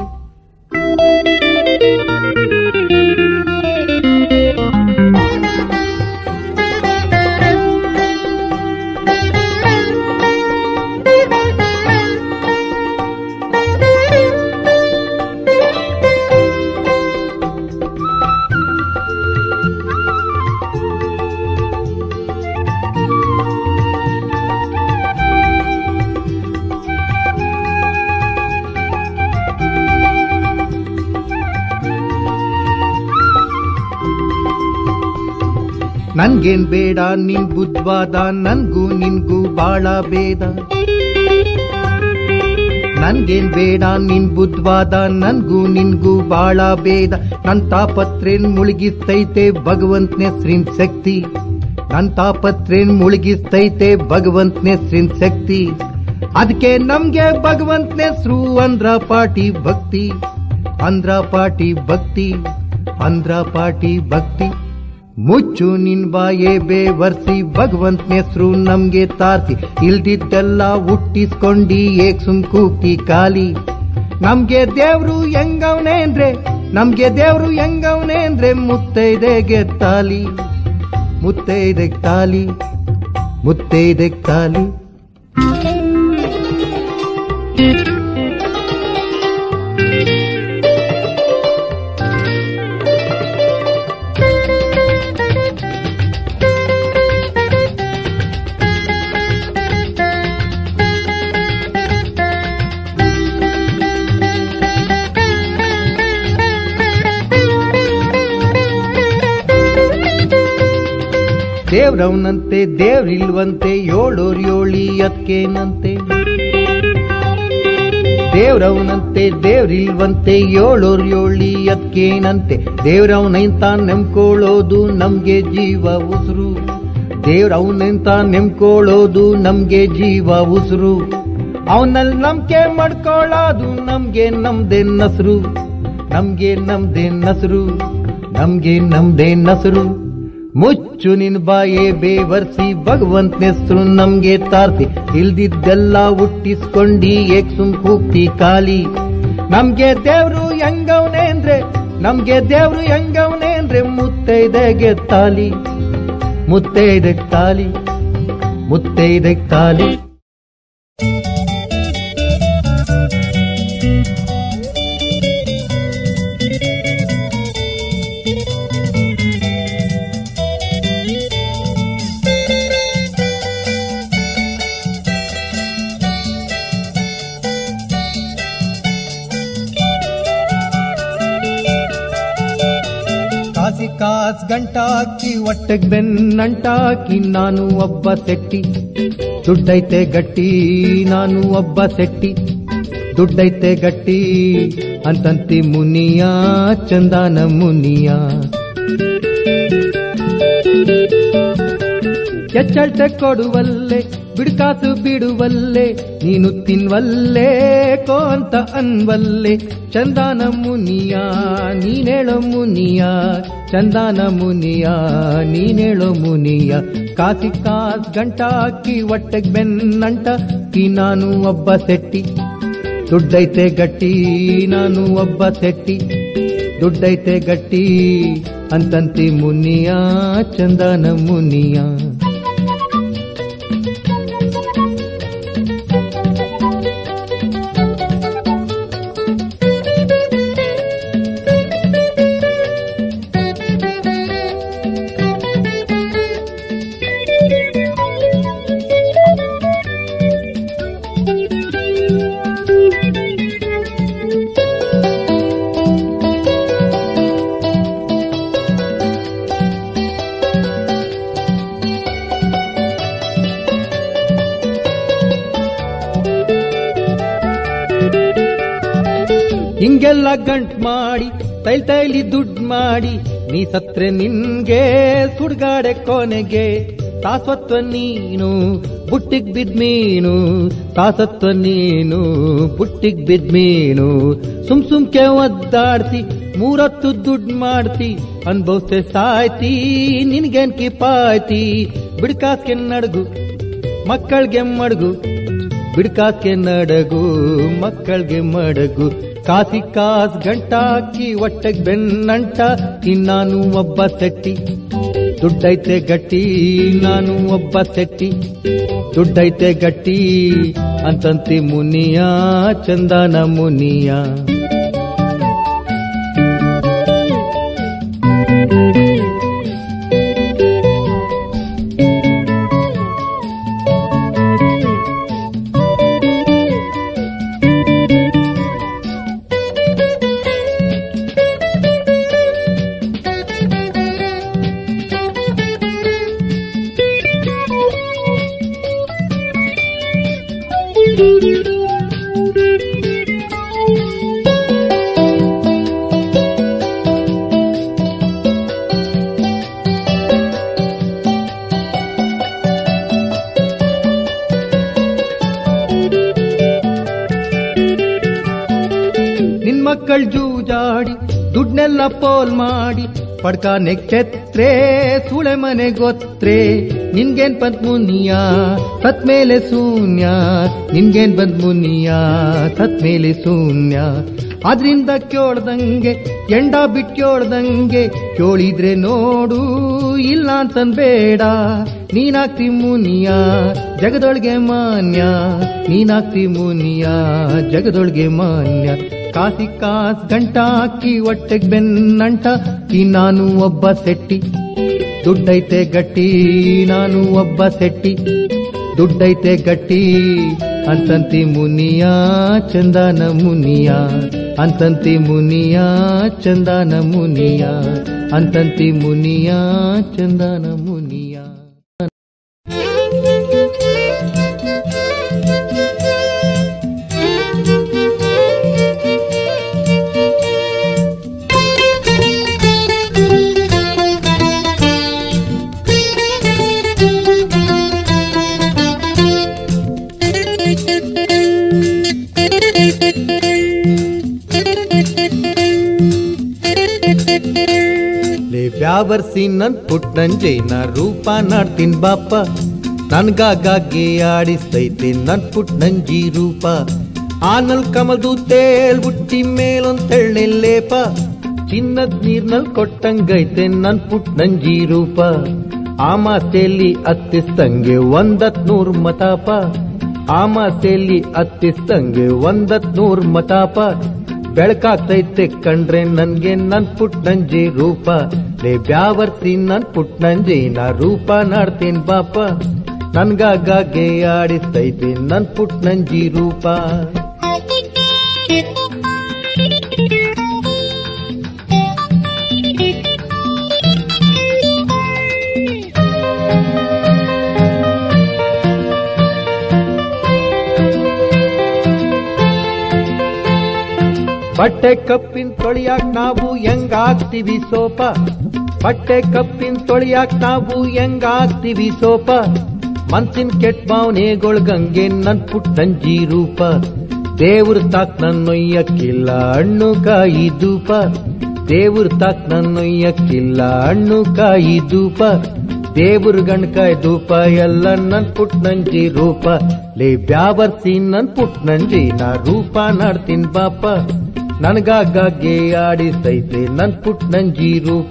ನನ್ಗೇನ್ ಬೇಡ ನಿನ್ ಬುದ್ಧವಾದ ನನ್ಗೂ ನಿನ್ಗೂ ಬಾಳ ಭೇದ ನನ್ಗೇನ್ ಬೇಡ ನಿನ್ ಬುದ್ಧವಾದ ನನ್ಗೂ ನಿನ್ಗೂ ಬಾಳ ಭೇದ ನನ್ ತಾಪತ್ರೇನ್ ಮುಳುಗಿಸ್ತೈತೆ ಭಗವಂತನ ಹೆಸ್ರಿನ್ ಶಕ್ತಿ ನನ್ ತಾಪತ್ರೇನ್ ಮುಳುಗಿಸ್ತೈತೆ ಭಗವಂತನ ಹೆಸ್ರಿನ್ ಶಕ್ತಿ ಅದಕ್ಕೆ ನಮ್ಗೆ ಭಗವಂತನ ಹೆಸ್ರು ಅಂದ್ರ ಪಾಟಿ ಭಕ್ತಿ ಅಂದ್ರ ಪಾಟಿ ಭಕ್ತಿ ಅಂದ್ರ ಪಾಟಿ ಭಕ್ತಿ ಮುಚ್ಚು ನಿನ್ ಬಾಯೇ ಬೇವರ್ಸಿ ಭಗವಂತನ ಹೆಸರು ನಮ್ಗೆ ತಾರ್ಸಿ ಇಲ್ದಿದ್ದೆಲ್ಲ ಹುಟ್ಟಿಸ್ಕೊಂಡಿ ಏಕ್ ಸುಮ್ ಕೂಗ್ತಿ ಖಾಲಿ ನಮ್ಗೆ ದೇವ್ರು ಹೆಂಗವನೆ ಅಂದ್ರೆ ನಮ್ಗೆ ದೇವ್ರು ಹೆಂಗವನೆ ಅಂದ್ರೆ ಮುತ್ತೈದೆಗೆ ತಾಲಿ ಮುತ್ತೈದೆ ತಾಲಿ ಮುತ್ತೈದೆ ತಾಲಿ ದೇವ್ರವನಂತೆ ದೇವ್ರಿಲ್ವಂತೆ ಏಳೋರ್ ಯೋಳಿ ಅದ್ಕೇನಂತೆ ದೇವ್ರವನಂತೆ ದೇವ್ರಿಲ್ವಂತೆ ಏಳೋರ್ ಯೋಳಿ ಅದ್ಕೇನಂತೆ ದೇವ್ರವನಂತ ನೆಮ್ಕೊಳ್ಳೋದು ನಮ್ಗೆ ಜೀವ ಉಸಿರು ದೇವ್ರವನಂತ ನೆಮ್ಕೊಳ್ಳೋದು ನಮ್ಗೆ ಜೀವ ಉಸಿರು ಅವನಲ್ಲಿ ನಂಬಿಕೆ ಮಾಡ್ಕೊಳ್ಳೋದು ನಮ್ಗೆ ನಮ್ದೇ ನಸರು ನಮ್ಗೆ ನಮ್ದೇ ನಸರು ನಮ್ಗೆ ನಮ್ದೇ ನಸರು ಮುಚ್ಚು ನಿನ್ ಬಾಯೇ ಬೇವರ್ಸಿ ಭಗವಂತನ ಹೆಸರು ನಮ್ಗೆ ತಾರ್ಸಿ ಇಲ್ದಿದ್ದೆಲ್ಲ ಹುಟ್ಟಿಸ್ಕೊಂಡಿ ಏಕ್ ಸುಮ್ ಕೂಗ್ತಿ ಖಾಲಿ ನಮ್ಗೆ ದೇವ್ರು ಹೆಂಗವನೆ ಅಂದ್ರೆ ನಮ್ಗೆ ದೇವ್ರು ಹೆಂಗವನೆ ಅಂದ್ರೆ ಮುತ್ತೈದೆಗೆ ತಾಲಿ ಮುತ್ತೈದೆ ತಾಲಿ ಮುತ್ತೈದೆ ತಾಲಿ ಕಾಸಿ ಕಾಸ್ ಗಂಟಾಕಿ ಹೊಟ್ಟೆಗ್ ಬೆನ್ನಂಟಾಕಿ ನಾನು ಒಬ್ಬ ಸೆಟ್ಟಿ ದುಡ್ಡೈತೆ ಗಟ್ಟಿ ನಾನು ಒಬ್ಬ ಸೆಟ್ಟಿ ದುಡ್ಡೈತೆ ಗಟ್ಟಿ ಅಂತಂತಿ ಮುನಿಯ ಚಂದನ ಮುನಿಯ ಎಚ್ಚಳ್ತೆ ಕೊಡುವಲ್ಲೆ ಬಿಡ್ಕಾಸು ಬಿಡುವಲ್ಲೆ ನೀನು ತಿನ್ವಲ್ಲೆ ಕೋ ಅಂತ ಅನ್ವಲ್ಲೆ ಚಂದಾನ ಮುನಿಯ ನೀನೇಳೋ ಮುನಿಯ ಚಂದಾನ ಮುನಿಯ ನೀನೇಳೋ ಮುನಿಯ ಕಾಸಿ ಕಾಸ್ ಗಂಟಾಕಿ ಹೊಟ್ಟೆಗ್ ಬೆನ್ನಂಟ ಕಿ ನಾನು ಒಬ್ಬ ಸೆಟ್ಟಿ ದುಡ್ಡೈತೆ ಗಟ್ಟಿ ನಾನು ಒಬ್ಬ ಸೆಟ್ಟಿ ದುಡ್ಡೈತೆ ಗಟ್ಟಿ ಅಂತಂತಿ ಮುನಿಯ ಚಂದನ ಮುನಿಯ ನಿಂಗೆಲ್ಲ ಗಂಟ್ ಮಾಡಿ ತೈಲ್ ತೈಲಿ ದುಡ್ಡು ಮಾಡಿ ನೀ ಸತ್ರೆ ನಿನ್ಗೆ ಸುಡ್ಗಾಡೆ ಕೊನೆಗೆ ಶಾಶ್ವತ್ವ ನೀನು ಬುಟ್ಟಿಗ್ ಬಿದ್ ಮೀನು ಶಾಸತ್ವ ನೀನು ಬುಟ್ಟಿಗ್ ಬಿದ್ ಮೀನು ಸುಮ್ ಸುಮ್ಕೆ ಒದ್ದಾಡ್ತಿ ಮೂರತ್ತು ದುಡ್ಡು ಮಾಡ್ತಿ ಅನ್ಭವಿಸ್ತೆ ಸಾಯ್ತಿ ನಿನ್ಗೇನ್ ಕಿಪಾಯ್ತಿ ಬಿಡ್ಕಾಸ್ಗೆ ನಡ್ಗು ಮಕ್ಕಳ್ಗೆ ಮಡಗು ಬಿಡ್ಕಾಸ್ಗೆ ನಡಗು ಮಕ್ಕಳ್ಗೆ ಮಡಗು ಕಾಸಿ ಕಾಸ್ ಗಂಟಾಕಿ ಹೊಟ್ಟೆಗ್ ಬೆನ್ನಂಟ ಇನ್ನಾನು ಒಬ್ಬ ಸೆಟ್ಟಿ ದುಡ್ಡೈತೆ ಗಟ್ಟಿ ನಾನು ಒಬ್ಬ ಸೆಟ್ಟಿ ದುಡ್ಡೈತೆ ಗಟ್ಟಿ ಅಂತಂತಿ ಮುನಿಯ ಚಂದನ ಮುನಿಯ ನಿನ್ ಮಕ್ಕಳ್ ಜೂಜಾಡಿ ದುಡ್ನೆಲ್ಲ ಪೋಲ್ ಮಾಡಿ ಪಡ್ಕಾನೆ ಕೆತ್ರೆ ಸುಳೆ ಮನೆ ಗೊತ್ರೆ ನಿನ್ಗೇನ್ ಬಂದ್ ಮುನಿಯ ಸತ್ ಮೇಲೆ ಶೂನ್ಯ ನಿನ್ಗೇನ್ ಬಂದ್ ಮುನಿಯ ಸತ್ ಮೇಲೆ ಶೂನ್ಯ ಅದ್ರಿಂದ ಕೇಳ್ದಂಗೆ ಎಂಡ ಬಿಟ್ ಕೇಳ್ದಂಗೆ ಕೇಳಿದ್ರೆ ನೋಡು ಇಲ್ಲ ಅಂತನ್ಬೇಡ ನೀನಾಗ್ತಿ ಮುನಿಯ ಜಗದೊಳಗೆ ಮಾನ್ಯ ನೀನಾಗ್ತಿ ಮುನಿಯ ಜಗದೊಳಗೆ ಮಾನ್ಯ ಕಾಸಿ ಕಾಸ್ ಗಂಟ ಹಾಕಿ ಹೊಟ್ಟೆಗ್ ಬೆನ್ನಂಟ ಈ ನಾನು ಒಬ್ಬ ಸೆಟ್ಟಿ ದುಡ್ಡೈತೆ ಗಟ್ಟಿ ನಾನು ಒಬ್ಬ ಸೆಟ್ಟಿ ದುಡ್ಡೈತೆ ಗಟ್ಟಿ ಅಂತಂತಿ ಮುನಿಯ ಚಂದನ ಮುನಿಯ ಅಂತಂತಿ ಮುನಿಯ ಚಂದನ ಮುನಿಯ ಅಂತಂತಿ ಮುನಿಯ ಚಂದನ ಮುನಿಯ ಲೇ ಬ್ಯಾವರ್ಸಿ ನನ್ ಪುಟ್ ನಂಜೆ ನಾ ರೂಪ ನಾಡ್ತೀನ್ ಬಾಪ ನನ್ಗಾಗೆ ಆಡಿಸ್ತೈತೆ ನನ್ ಪುಟ್ ನಂಜಿ ರೂಪ ಆನಲ್ ಕಮಲ್ದು ತೇಳ್ ಬುಟ್ಟಿ ಮೇಲೊಂದ್ ತೆಳ್ಳೆ ಲೇಪ ಚಿನ್ನದ್ ನೀರ್ನಲ್ ಕೊಟ್ಟಂಗೈತೆ ನನ್ ಪುಟ್ ನಂಜಿ ರೂಪ ಆಮಾಸೆಯಲ್ಲಿ ಹತ್ತಿಸ್ತಂಗೆ ಒಂದತ್ ನೂರ್ ಮತಾಪ ಆಮಾಸೆಯಲ್ಲಿ ಹತ್ತಿಸ್ತಂಗೆ ಒಂದತ್ ನೂರ್ ಮತಾಪ ಬೆಳಕಾಗ್ತೈತೆ ಕಂಡ್ರೆ ನನ್ಗೆ ನನ್ ಪುಟ್ ನಂಜಿ ರೂಪ ಲೇ ಬ್ಯಾವರ್ಸಿ ನನ್ ಪುಟ್ ನಂಜಿ ನಾ ರೂಪ ನಾಡ್ತೀನಿ ಬಾಪ ನನ್ಗಾಗೆ ಆಡಿಸ್ತೈತೆ ನನ್ ಪುಟ್ ನಂಜಿ ರೂಪ ಬಟ್ಟೆ ಕಪ್ಪಿನ ತೊಳಿಯಾಕ್ ನಾವು ಹೆಂಗಾಗ್ತೀವಿ ಸೋಪ ಬಟ್ಟೆ ಕಪ್ಪಿನ ತೊಳಿಯಾಕ್ ನಾವು ಹೆಂಗಾಗ್ತೀವಿ ಸೋಪ ಮನ್ಸಿನ ಕೆಟ್ಟ ಭಾವನೆಗೊಳ್ ಗಂಗೆ ನನ್ ಪುಟ್ ನಂಜಿ ರೂಪ ದೇವ್ರ ತಾಕ್ ನನ್ನೊಯ್ಯಕ್ಕಿಲ್ಲ ಹಣ್ಣು ಕಾಯಿ ಧೂಪ ದೇವ್ರ ತಾಕ್ ನನ್ನೊಯ್ಯಕ್ಕಿಲ್ಲ ಹಣ್ಣು ಕಾಯಿ ಧೂಪ ದೇವ್ರ ಗಣಕಾಯ್ ಧೂಪ ಎಲ್ಲ ನನ್ ಪುಟ್ ನಂಜಿ ರೂಪ ಲೇ ಬ್ಯಾವರ್ಸಿ ನನ್ ಪುಟ್ ನಂಜಿ ನಾ ರೂಪ ನಾಡ್ತೀನ್ ಬಾಪ ನನ್ಗಾಗೆ ಆಡಿಸ್ತೈತೆ ನನ್ ಪುಟ್ ನಂಜಿ ರೂಪ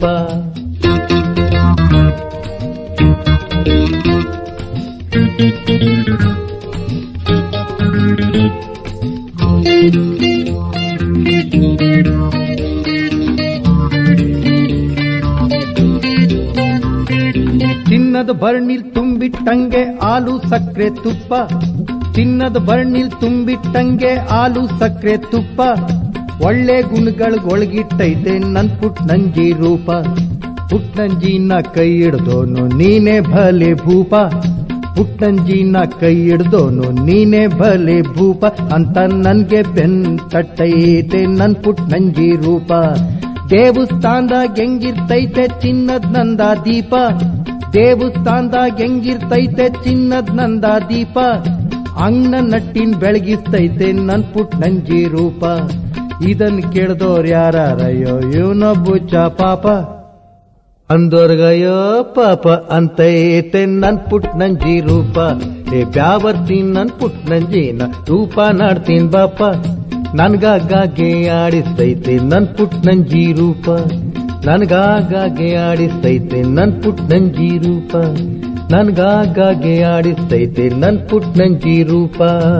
ಚಿನ್ನದ ಬರ್ಣಿಲ್ ತುಂಬಿಟ್ಟಂಗೆ ಹಾಲು ಸಕ್ರೆ ತುಪ್ಪ ಚಿನ್ನದ ಬರ್ಣಿಲ್ ತುಂಬಿಟ್ಟಂಗೆ ಹಾಲು ಸಕ್ರೆ ತುಪ್ಪ ಒಳ್ಳೆ ಗುಣಗಳಿಗೊಳಗಿಟ್ಟೈತೆ ನನ್ ಪುಟ್ ನಂಜಿ ರೂಪ ಪುಟ್ ನಂಜಿನ ಕೈ ಹಿಡ್ದೋನು ನೀನೇ ಭಲೆ ಭೂಪ ಪುಟ್ಟಂಜಿನ ಕೈ ಹಿಡ್ದೋನು ನೀನೇ ಬಲೆ ಭೂಪ ಅಂತ ನನ್ಗೆ ಬೆನ್ ತಟ್ಟೈತೆ ನನ್ ಪುಟ್ಟಂಜಿ ರೂಪ ದೇವಸ್ಥಾನದಾಗ ಹೆಂಗಿರ್ತೈತೆ ಚಿನ್ನದ್ ನಂದ ದೀಪ ದೇವಸ್ಥಾನದಾಗ ಹೆಂಗಿರ್ತೈತೆ ಚಿನ್ನದ್ ನಂದ ದೀಪ ಅಂಗ್ನ ನಟ್ಟಿನ್ ಬೆಳಗಿಸ್ತೈತೆ ನನ್ ಪುಟ್ಟಂಜಿ ರೂಪ ಇದನ್ ಕೇಳ್ದೋರ್ ಯಾರಯ್ಯೋ ಇವನೊಬ್ಬುಚ್ಚ ಪಾಪ ಅಂದೋರ್ಗಯೋ ಪಾಪ ಅಂತೈತೆ ನನ್ ಪುಟ್ನಂಜಿ ರೂಪ ಏ ಬ್ಯಾವರ್ತೀನಿ ನನ್ ಪುಟ್ನಂಜಿನ ರೂಪ ನಾಡ್ತೀನ್ ಬಾಪ ನನ್ಗಾಗೆ ಆಡಿಸ್ತೈತೆ ನನ್ ಪುಟ್ನಂಜಿ ರೂಪ ನನ್ಗಾಗೆ ಆಡಿಸ್ತೈತೆ ನನ್ ಪುಟ್ನಂಜಿ ರೂಪ ನನ್ಗಾಗೆ ಆಡಿಸ್ತೈತೆ ನನ್ ಪುಟ್ನಂಜಿ ರೂಪ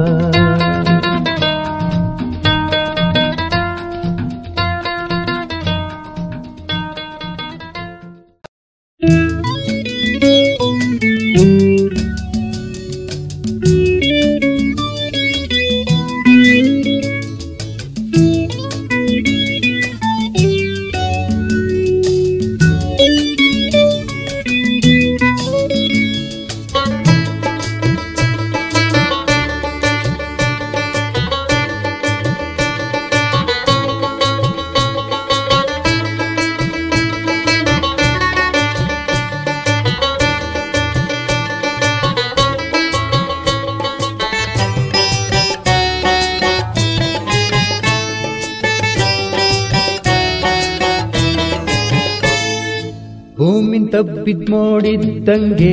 ಭೂಮಿನ್ ತಬ್ಬಿದ್ ನೋಡಿದ್ದಂಗೆ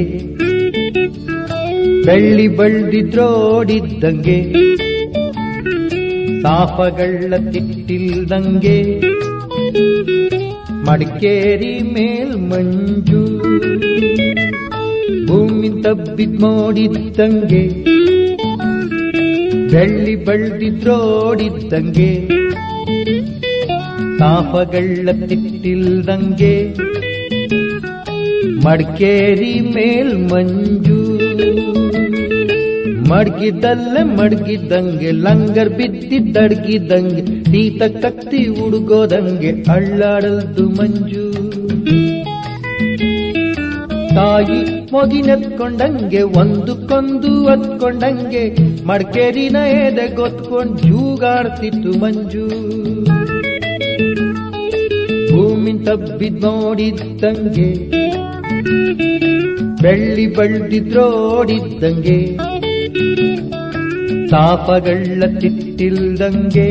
ಬೆಳ್ಳಿ ಬಳ್ದಿದ್ರೋಡಿದ್ದಂಗೆ ಸಾಫಗಳ ತಿಟ್ಟಿಲ್ದಂಗೆ ಮಡಿಕೇರಿ ಮೇಲ್ ಮಂಜು ಭೂಮಿ ತಬ್ಬಿದ್ ನೋಡಿದ್ದಂಗೆ ಬೆಳ್ಳಿ ಬಳ್ದಿದ್ರೋಡಿದ್ದಂಗೆ ಸಾಫಗಳ ತಿಟ್ಟಿಲ್ದಂಗೆ ಮಡಿಕೇರಿ ಮೇಲ್ ಮಂಜು ಮಡ್ಗಿದ್ದಲ್ಲೇ ಮಡ್ಗಿದ್ದಂಗೆ ಲಂಗರ್ ಬಿದ್ದಿದ್ದಡ್ಗಿದ್ದಂಗೆ ಸೀತ ಕತ್ತಿ ಹುಡುಗೋದಂಗೆ ಅಳ್ಳಾಡಲ್ದು ಮಂಜು ತಾಯಿ ಮೊಗಿನೆತ್ಕೊಂಡಂಗೆ ಒಂದಕ್ಕೊಂದು ಹತ್ಕೊಂಡಂಗೆ ಮಡ್ಕೇರಿನ ಎದೆ ಗೊತ್ಕೊಂಡ್ ಜೂಗಾಡ್ತಿತ್ತು ಮಂಜು ಭೂಮಿ ತಬ್ಬಿದ್ ನೋಡಿದ್ದಂಗೆ ಬೆಳ್ಳಿ ಬಳ್ದಿದ್ರೋಡಿದ್ದಂಗೆ ತಾಪಗಳ ತಿಟ್ಟಿಲ್ದಂಗೆ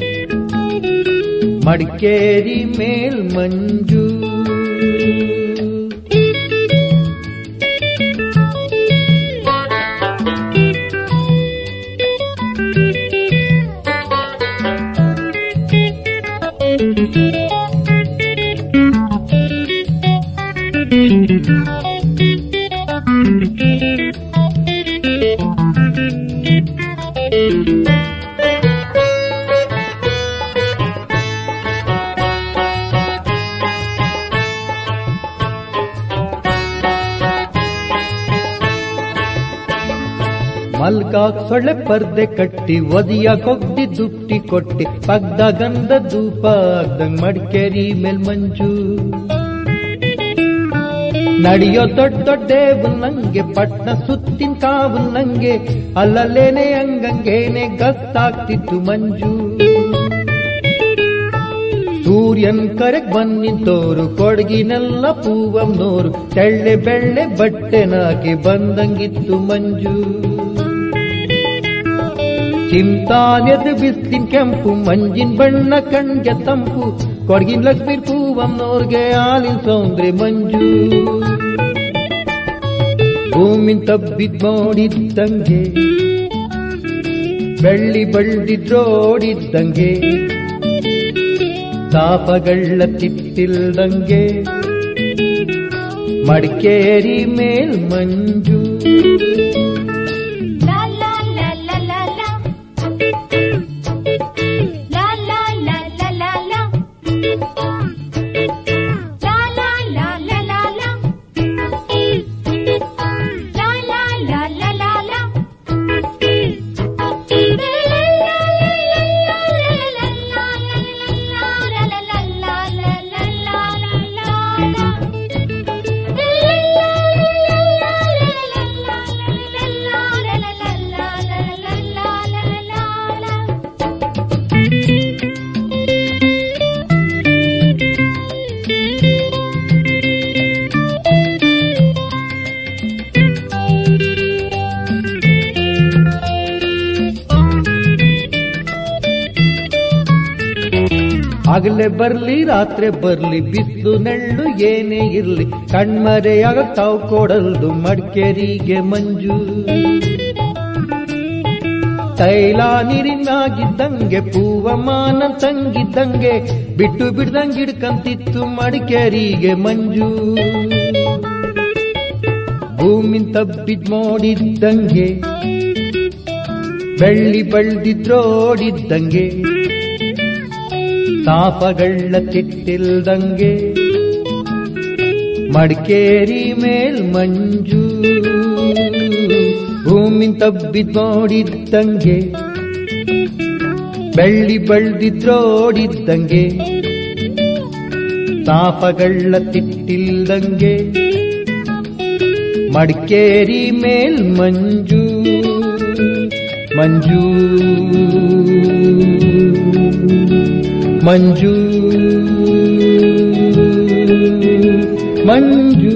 ಮಡಿಕೇರಿ ಮೇಲ್ ಮಂಜು ಮಲ್ಕಾಕ್ ಸೊಳ್ಳೆ ಪರ್ದೆ ಕಟ್ಟಿ ಒದಿಯ ಕೊಗ್ದಿ ದುಟ್ಟಿ ಕೊಟ್ಟಿ ಪಗ್ದ ಗಂಧ ಧೂಪ ಆಗ್ದಂಗ್ ಮಡಿಕೇರಿ ಮೇಲ್ ಮಂಜು ನಡೆಯೋ ದೊಡ್ಡ ದೊಡ್ಡೇವು ನಂಗೆ ಪಟ್ನ ಸುತ್ತಿನ ಕಾವು ನಂಗೆ ಅಲ್ಲಲ್ಲೇನೆ ಹಂಗಂಗೇನೆ ಗಸ್ತಾಗ್ತಿತ್ತು ಮಂಜು ಸೂರ್ಯನ್ ಕರೆಗ್ ಬಂದಿತ್ತೋರು ಕೊಡಗಿನೆಲ್ಲ ಪೂವಮ್ನೋರು ತೆಳ್ಳೆ ಬೆಳ್ಳೆ ಬಟ್ಟೆನಾಕಿ ಬಂದಂಗಿತ್ತು ಮಂಜು ಚಿಂತಾನ್ಯದ ಬಿಸ್ಲಿನ್ ಕೆಂಪು ಮಂಜಿನ ಬಣ್ಣ ಕಣ್ಗೆ ತಂಪು ಕೊಡಗಿನ ಲಕ್ಷ್ಮೀ ಪೂವಮ್ನೋರ್ಗೆ ಹಾಲಿನ ಸೌಂದ್ರೆ ಮಂಜು ಭೂಮಿನ್ ತಬ್ಬಿದ್ ನೋಡಿದ್ದಂಗೆ ಬೆಳ್ಳಿ ಬಳ್ದಿದ್ರೋಡಿದ್ದಂಗೆ ತಾಪಗಳ ತಿಟ್ಟಿಲ್ದಂಗೆ ಮಡಿಕೇರಿ ಮೇಲ್ ಮಂಜು La la la la la la. La la la la la la. La la la la la la. La la la la la la. La ಹಗಲೇ ಬರ್ಲಿ ರಾತ್ರಿ ಬರ್ಲಿ ಬಿಸಿಲು ನೆಳ್ಳು ಏನೇ ಇರ್ಲಿ ಕಣ್ಮರೆಯಾಗ ತಾವು ಕೊಡಲ್ದು ಮಡಿಕೇರಿಗೆ ಮಂಜು ತೈಲ ನೀರಿನಾಗಿದ್ದಂಗೆ ಪೂವಮಾನ ತಂಗಿದ್ದಂಗೆ ಬಿಟ್ಟು ಬಿಡ್ದಂಗೆ ಹಿಡ್ಕಂತಿತ್ತು ಮಡಿಕೇರಿಗೆ ಮಂಜು ಭೂಮಿ ತಬ್ಬಿದ್ ನೋಡಿದ್ದಂಗೆ ಬೆಳ್ಳಿ ಬಳ್ದಿದ್ರೋಡಿದ್ದಂಗೆ ತಾಪಗಳ ತಿಟ್ಟಿಲ್ದಂಗೆ ಮಡಿಕೇರಿ ಮೇಲ್ ಮಂಜು ಭೂಮಿ ತಬ್ಬಿದ್ ನೋಡಿದ್ದಂಗೆ ಬೆಳ್ಳಿ ಬಳ್ದಿದ್ರೋಡಿದ್ದಂಗೆ ತಾಪಗಳ ತಿಟ್ಟಿಲ್ದಂಗೆ ಮಡಿಕೇರಿ ಮೇಲ್ ಮಂಜು ಮಂಜು ಮಂಜು ಮಂಜು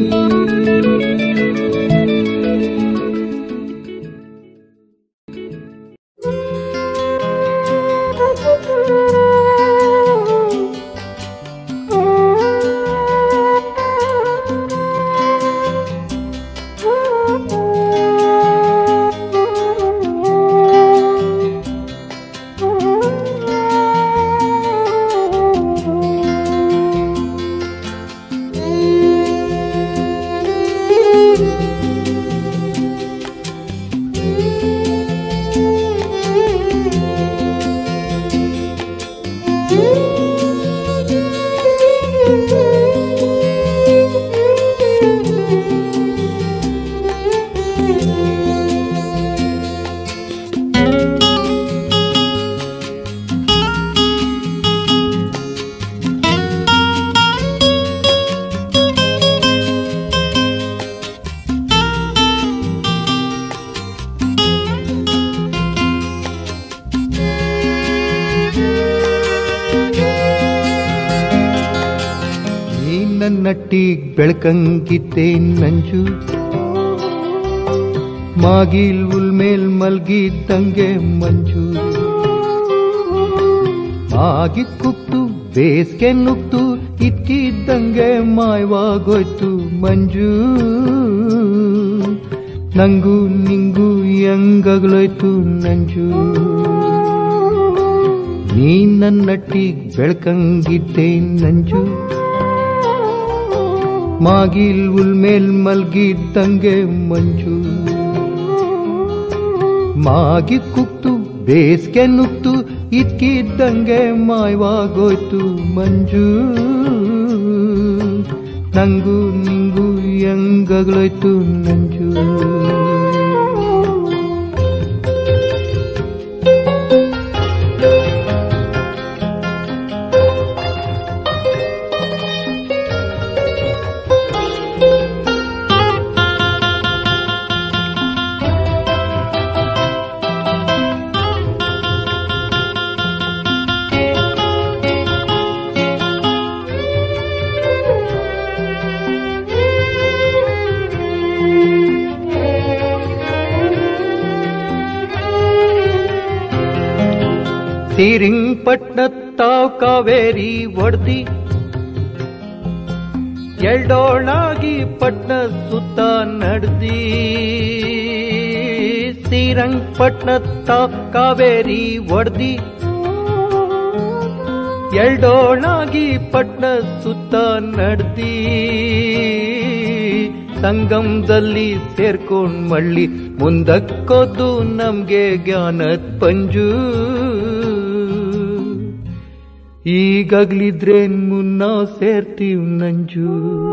ನೀ ನನ್ನಟ್ಟಿ ಬೆಳಕಂಗಿದ್ದೆ ನಂಜು ಮಾಗಿಲ್ ಉಲ್ಮೇಲ್ ಮಲ್ಗಿದ್ದಂಗೆ ಮಂಜು ಮಾಗಿ ಕುಕ್ತು ಬೇಸ್ಗೆ ನುಗ್ತು ಇದ್ಕಿದ್ದಂಗೆ ಮಾಯವಾಗೋಯ್ತು ಮಂಜು ನಂಗೂ ನಿಂಗೂ ಹೆಂಗಗ್ಲೋಯ್ತು ನಂಜು ನೀ ನನ್ನಟ್ಟಿ ಬೆಳಕಂಗಿದ್ದೆ ನಂಜು ಮಾಗಿಲ್ ಉಲ್ಮೇಲ್ ಮಲ್ಗಿದ್ದಂಗೆ ಮಂಜು ಮಾಗಿ ಕುಕ್ತು ಬೇಸ್ಗೆ ನುಗ್ತು ಇದ್ಕಿದ್ದಂಗೆ ಮಾಯವಾಗೋಯ್ತು ಮಂಜು ನಂಗೂ ನಿಂಗೂ ಹೆಂಗಗ್ಲೋಯ್ತು ನಂಜು ಶ್ರೀರಿಂಗ್ಪಟ್ನತ್ತಾವ್ ಕಾವೇರಿ ಒಡ್ದಿ ಎಲ್ಡೋಳಾಗಿ ಪಟ್ನ ಸುತ್ತ ನಡ್ದಿ ಶ್ರೀರಂಗಪಟ್ನತ್ತಾವ್ ಕಾವೇರಿ ಒಡ್ದಿ ಎಲ್ಡೋಳಾಗಿ ಪಟ್ನ ಸುತ್ತ ನಡ್ದಿ ಸಂಗಮದಲ್ಲಿ ಸೇರ್ಕೊಂಡ್ ಮಳ್ಳಿ ಮುಂದಕ್ಕೋದು ನಮ್ಗೆ ಜ್ಞಾನದ್ ಪಂಜು ಈಗಾಗ್ಲಿದ್ರೇನ್ ಮುನ್ನ ಸೇರ್ತೀವ್ ನಂಜು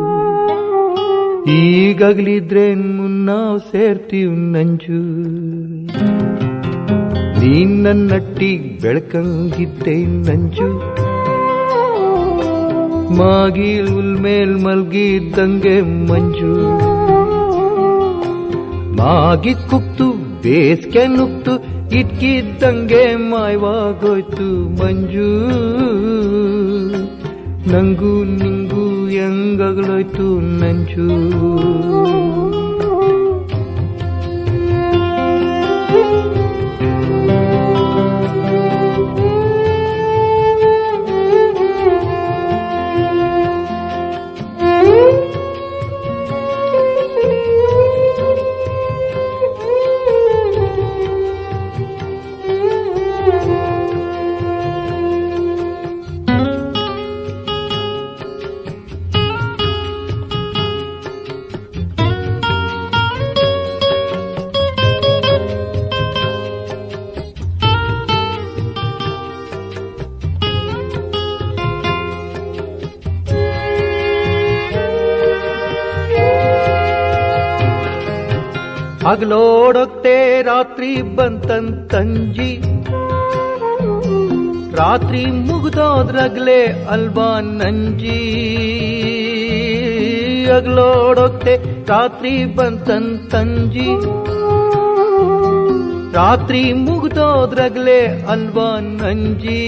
ಈಗಾಗ್ಲಿದ್ರೇನ್ ಮುನ್ನ ಸೇರ್ತೀವ್ ನಂಜು ನೀನ್ ನನ್ನಟ್ಟಿ ಬೆಳಕಂಗಿದ್ದೆ ನಂಜು ಮಾಗಿಲ್ ಉಲ್ಮೇಲ್ ಮಲ್ಗಿದ್ದಂಗೆ ಮಂಜು ಮಾಗಿ ಕುಕ್ತು ಬೇಸ್ಗೆ ನುಗ್ತು ಇಟ್ಕಿದ್ದಂಗೆ ಮಾಯವಾಗೋಯ್ತು ಮಂಜು ನಂಗೂ ನಿಂಗೂ ಹೆಂಗಗ್ಲೋಯ್ತು ನಂಜು ಹಗಲೋಡೊತ್ತೆ ರಾತ್ರಿ ಬಂತಂತಂಜಿ ರಾತ್ರಿ ಮುಗ್ದೋದ್ರಗ್ಲೆ ಅಲ್ವಾ ನಂಜಿ ಹಗಲೋಡೊತ್ತೆ ರಾತ್ರಿ ಬಂತಂತಂಜಿ ರಾತ್ರಿ ಮುಗ್ದೋದ್ರಗ್ಲೆ ಅಲ್ವಾ ನಂಜಿ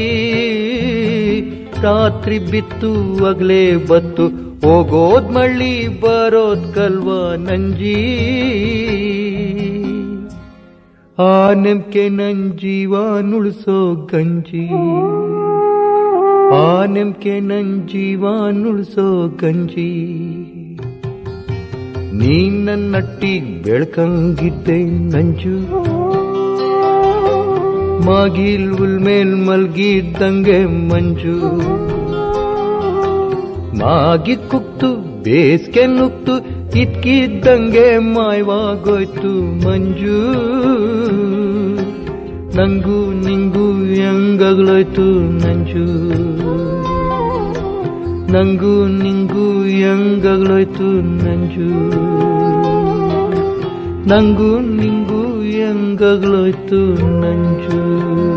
ರಾತ್ರಿ ಬಿತ್ತು ಅಗ್ಲೇ ಬತ್ತು ಹೋಗೋದ್ ಮಳ್ಳಿ ಬರೋದ್ ಕಲ್ವಾ ನಂಜಿ ಆ ನೆಮ್ಕೆ ನನ್ ಜೀವ ನುಳ್ಸೋ ಗಂಜಿ ಆ ನೆಮ್ಕೆ ನನ್ ಜೀವ ನುಳ್ಸೋ ಗಂಜಿ ನೀ ನನ್ನಟ್ಟಿಗ್ ಬೆಳ್ಕಂಗಿದ್ದೆ ನಂಜು ಮಾಗಿಲ್ ಉಲ್ಮೇಲ್ ಮಲ್ಗಿದ್ದಂಗೆ ಮಂಜು ಮಾಗಿ ಕುಕ್ತು ಬೇಸ್ಗೆ ನುಕ್ತು ಇದ್ಕಿದ್ದಂಗೆ ಮಾಯವಾಗೋಯ್ತು ಮಂಜು ನಂಗೂ ನಿಂಗೂ ಹೆಂಗಗ್ಲೋಯ್ತು ನಂಜು ನಂಗೂ ನಿಂಗೂ ಹೆಂಗಗ್ಲೋಯ್ತು ನಂಜು ನಂಗೂ ನಿಂಗೂ ಹೆಂಗಗ್ಲೋಯ್ತು ನಂಜು